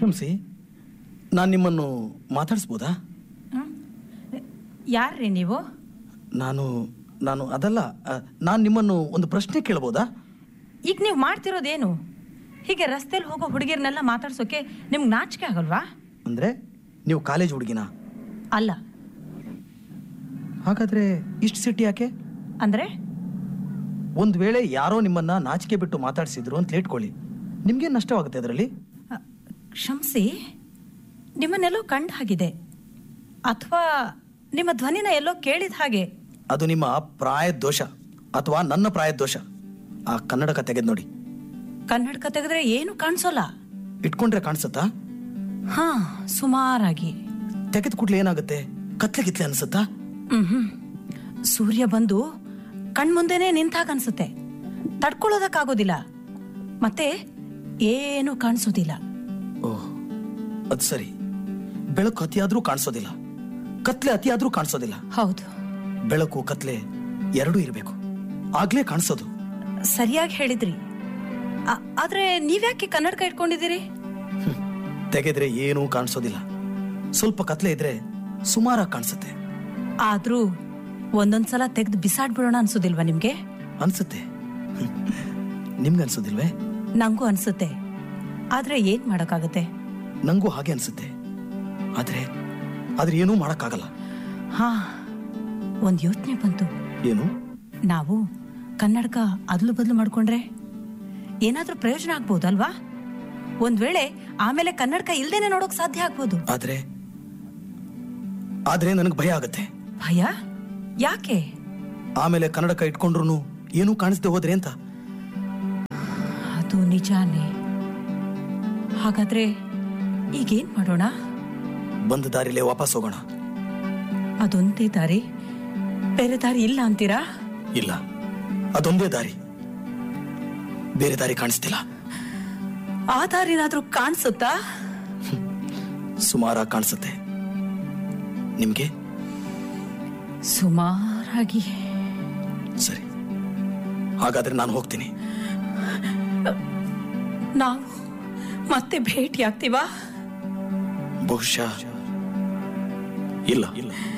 ಕ್ಷಮಿಸಿ ನಾನು ನಿಮ್ಮನ್ನು ಮಾತಾಡಿಸ್ಬೋದಾ ಯಾರ್ರಿ ನೀವು ನಾನು ನಾನು ಅದಲ್ಲ ನಾನು ನಿಮ್ಮನ್ನು ಒಂದು ಪ್ರಶ್ನೆ ಕೇಳ್ಬೋದಾ ಈಗ ನೀವು ಮಾಡ್ತಿರೋದೇನು ಹೀಗೆ ರಸ್ತೆಯಲ್ಲಿ ಹೋಗೋ ಹುಡುಗಿರ್ನೆಲ್ಲ ಮಾತಾಡ್ಸೋಕೆ ನಿಮ್ಗೆ ನಾಚಿಕೆ ಆಗಲ್ವಾ ಅಂದರೆ ನೀವು ಕಾಲೇಜ್ ಹುಡುಗಿನ ಅಲ್ಲ ಹಾಗಾದರೆ ಇಷ್ಟು ಸಿಟಿ ಯಾಕೆ ಅಂದ್ರೆ ಒಂದು ವೇಳೆ ಯಾರೋ ನಿಮ್ಮನ್ನ ನಾಚಿಕೆ ಬಿಟ್ಟು ಮಾತಾಡಿಸಿದ್ರು ಅಂತ ಇಟ್ಕೊಳ್ಳಿ ನಿಮ್ಗೆ ನಷ್ಟವಾಗುತ್ತೆ ಅದರಲ್ಲಿ ಅ, ಕ್ಷಮಿಸಿ ನಿಮ್ಮನ್ನೆಲ್ಲೋ ಕಂಡ ಹಾಗಿದೆ ಅಥವಾ ನಿಮ್ಮ ಧ್ವನಿನ ಎಲ್ಲೋ ಕೇಳಿದ ಹಾಗೆ ಅದು ನಿಮ್ಮ ಪ್ರಾಯದ ದೋಷ ಅಥವಾ ನನ್ನ ಪ್ರಾಯದ ದೋಷ ಆ ಕನ್ನಡಕ ತೆಗೆದು ನೋಡಿ ಕನ್ನಡಕ ತೆಗೆದ್ರೆ ಏನು ಕಾಣಿಸೋಲ್ಲ ಇಟ್ಕೊಂಡ್ರೆ ಕಾಣಿಸುತ್ತಾ ಹಾ ಸುಮಾರಾಗಿ ತೆಗೆದು ಕೂಡ್ಲೆ ಏನಾಗುತ್ತೆ ಕತ್ಲೆ ಗಿತ್ಲೆ ಅನ್ಸುತ್ತಾ ಹ್ಮ್ ಸೂರ್ಯ ಬಂದು ಕಣ್ಮುಂದೆನೆ ನಿಂತಾಗ ಅನ್ಸುತ್ತೆ ತಡ್ಕೊಳ್ಳೋದಕ್ಕಾಗೋದಿಲ್ಲ ಮತ್ತೆ ಏನು ಕಾಣಿಸೋದಿಲ್ಲ ಓಹ್ ಅದು ಸರಿ ಬೆಳಕು ಅತಿಯಾದ್ರೂ ಕಾಣಿಸೋದಿಲ್ಲ ಕತ್ಲೆ ಅತಿಯಾದ್ರೂ ಕಾಣಿಸೋದಿಲ್ಲ ಹೌದು ಬೆಳಕು ಕತ್ಲೆ ಎರಡೂ ಇರಬೇಕು ಆಗ್ಲೇ ಕಾಣಿಸೋದು ಸರಿಯಾಗಿ ಹೇಳಿದ್ರಿ ಆ- ಆದ್ರೆ ನೀವ್ಯಾಕೆ ಕನ್ನಡಕ ಇಟ್ಕೊಂಡಿದ್ದೀರಿ ಹ್ಮ್. ತೆಗೆದ್ರೆ ಏನೂ ಕಾಣಿಸೋದಿಲ್ಲ ಸ್ವಲ್ಪ ಕತ್ಲೆ ಇದ್ರೆ ಸುಮಾರಾಗಿ ಕಾಣಿಸುತ್ತೆ ಆದ್ರೂ ಒಂದೊಂದ್ಸಲ ತೆಗೆದು ಬಿಸಾಡ್ಬಿಡೋಣ ಅನ್ಸೋದಿಲ್ವಾ ನಿಮ್ಗೆ ಅನ್ಸುತ್ತೆ ನಿಮ್ಗೆ ಅನ್ಸೋದಿಲ್ವೇ ನಂಗೂ ಅನ್ಸುತ್ತೆ ಆದ್ರೆ ಏನ್ ಮಾಡಕ್ಕಾಗತ್ತೆ ನಂಗೂ ಹಾಗೆ ಅನ್ಸುತ್ತೆ ಆದ್ರೆ ಆದ್ರೆ ಏನೂ ಮಾಡಕ್ಕಾಗಲ್ಲ ಹಾ ಒಂದ್ ಯೋಚನೆ ಬಂತು ಏನು ನಾವು ಕನ್ನಡಕ ಅದ್ಲು ಬದ್ಲು ಮಾಡ್ಕೊಂಡ್ರೆ ಏನಾದ್ರೂ ಪ್ರಯೋಜನ ಆಗ್ಬೋದಲ್ವಾ ಒಂದ್ ವೇಳೆ ಆಮೇಲೆ ಕನ್ನಡಕ ಇಲ್ದೇನೆ ನೋಡೋಕ್ ಸಾಧ್ಯ ಆಗ್ಬೋದು ಆದ್ರೆ ಆದ್ರೆ ನನಗೆ ಭಯ ಆಗತ್ತೆ ಭಯ ಯಾಕೆ ಆಮೇಲೆ ಕನ್ನಡಕ ಇಟ್ಕೊಂಡ್ರು ಏನೂ ಕಾಣಿಸ್ದೆ ಹೋದ್ರೆ ಅಂತ ಅದು ನಿಜಾನೇ ಹಾಗಾದ್ರೆ ಈಗೇನ್ ಮಾಡೋಣ ಬಂದ ದಾರಿಲೇ ವಾಪಸ್ ಹೋಗೋಣ ಅದೊಂದೇ ದಾರಿ ಬೇರೆ ದಾರಿ ಇಲ್ಲ ಅಂತೀರಾ ಇಲ್ಲ ಅದೊಂದೇ ದಾರಿ ಬೇರೆ ದಾರಿ ಕಾಣಿಸ್ತಿಲ್ಲ ಆ ದಾರಿನಾದ್ರೂ ಕಾಣಿಸುತ್ತಾ ಸುಮಾರಾಗಿ ಕಾಣಿಸುತ್ತೆ ನಿಮ್ಗೆ ಸುಮಾರಾಗಿ ಸರಿ ಹಾಗಾದ್ರೆ ನಾನು ಹೋಗ್ತೀನಿ ನಾವು ಮತ್ತೆ ಭೇಟಿ ಆಗ್ತೀವಾ ಬಹುಶಃ ಇಲ್ಲ ಇಲ್ಲ